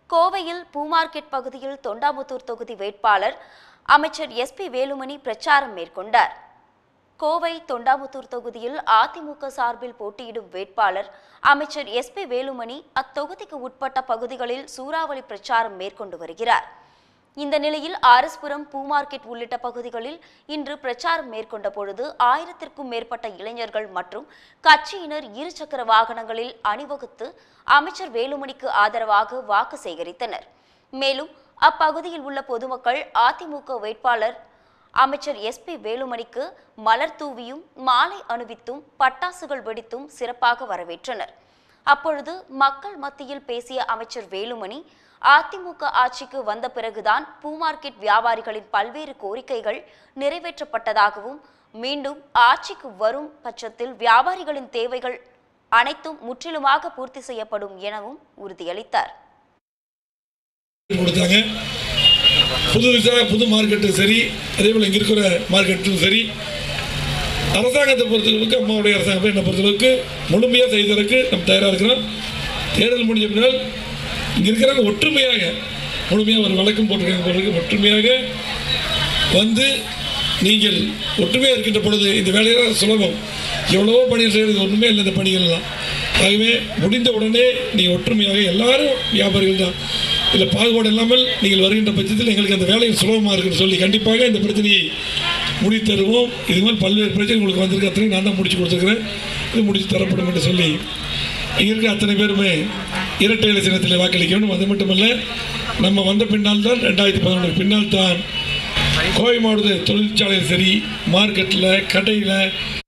கோவையில் பூ மார்க்கெட் பகுதியில் தொண்டாமுத்தூர் தொகுதி வேட்பாளர் அமைச்சர் எஸ்பி வேலுமணி பிரச்சாரம் மேற்கொண்டார் கோவை தொண்டாமுத்தூர் தொகுதியில் அதிமுக சார்பில் போட்டியிடும் வேட்பாளர் அமைச்சர் எஸ்பி வேலுமணி அத்தொகுதிக்கு உட்பட்ட பகுதிகளில் சூறாவளி பிரச்சாரம் மேற்கொண்டு வருகிறார் இந்த நிலையில் ஆர்எஸ்புரம் பூ மார்க்கெட் உள்ளிட்ட பகுதிகளில் இன்று பிரச்சாரம் மேற்கொண்ட பொழுது ஆயிரத்திற்கும் மேற்பட்ட இளைஞர்கள் மற்றும் கட்சியினர் இருசக்கர வாகனங்களில் அணிவகுத்து அமைச்சர் வேலுமணிக்கு ஆதரவாக வாக்கு சேகரித்தனர் மேலும் அப்பகுதியில் உள்ள பொதுமக்கள் அதிமுக வேட்பாளர் அமைச்சர் எஸ்பி வேலுமணிக்கு மலர் தூவியும் மாலை அணிவித்தும் பட்டாசுகள் வெடித்தும் சிறப்பாக வரவேற்றனர் அப்பொழுது மக்கள் மத்தியில் பேசிய அமைச்சர் வேலுமணி அதிமுக ஆட்சிக்கு வந்த பிறகுதான் பூ மார்க்கெட் வியாபாரிகளின் பல்வேறு கோரிக்கைகள் நிறைவேற்றப்பட்டதாகவும் மீண்டும் ஆட்சிக்கு வரும் பட்சத்தில் வியாபாரிகளின் தேவைகள் அனைத்தும் முற்றிலுமாக பூர்த்தி செய்யப்படும் எனவும் உறுதியளித்தார் கொடுத்தாங்க புதுசாக புது மார்க்கெட்டும் சரி அதே போல் இங்கே இருக்கிற மார்க்கெட்டும் சரி அரசாங்கத்தை பொறுத்தளவுக்கு அம்மாவுடைய அரசாங்கத்தை என்னை பொறுத்தளவுக்கு முழுமையாக செய்ததற்கு நம்ம தயாராக இருக்கிறோம் தேர்தல் முடிஞ்ச பின்னால் இங்கே இருக்கிறவங்க ஒற்றுமையாக முழுமையாக ஒரு வழக்கம் போட்டிருக்காங்க போட்டிருக்கு ஒற்றுமையாக வந்து நீங்கள் ஒற்றுமையாக இருக்கின்ற பொழுது இந்த வேலையெல்லாம் சுலபம் எவ்வளவோ பணிகள் செய்கிறது ஒன்றுமே இல்லை இந்த பணிகள்லாம் ஆகவே முடிந்த உடனே நீங்கள் ஒற்றுமையாக எல்லாரும் வியாபாரிகள் தான் இதில் பாகுபாடு இல்லாமல் நீங்கள் வருகின்ற பட்சத்தில் எங்களுக்கு அந்த வேலைகள் சுலபமாக இருக்குன்னு சொல்லி கண்டிப்பாக இந்த பிரச்சனையை முடித்து தருவோம் இது மாதிரி பல்வேறு பிரச்சனை உங்களுக்கு வந்திருக்கு அத்தனை நான் தான் முடிச்சு கொடுத்துருக்குறேன் இது முடித்து தரப்படும் என்று சொல்லி இங்கே இருக்கிற அத்தனை பேருமே இரட்டை இலை சின்னத்தில் வாக்களிக்க வேண்டும் அது மட்டுமல்ல நம்ம வந்த பின்னால் தான் ரெண்டாயிரத்தி பதினொன்று பின்னால் தான் கோவை மாவட்ட தொழிற்சாலையில் சரி மார்க்கெட்டில் கடையில்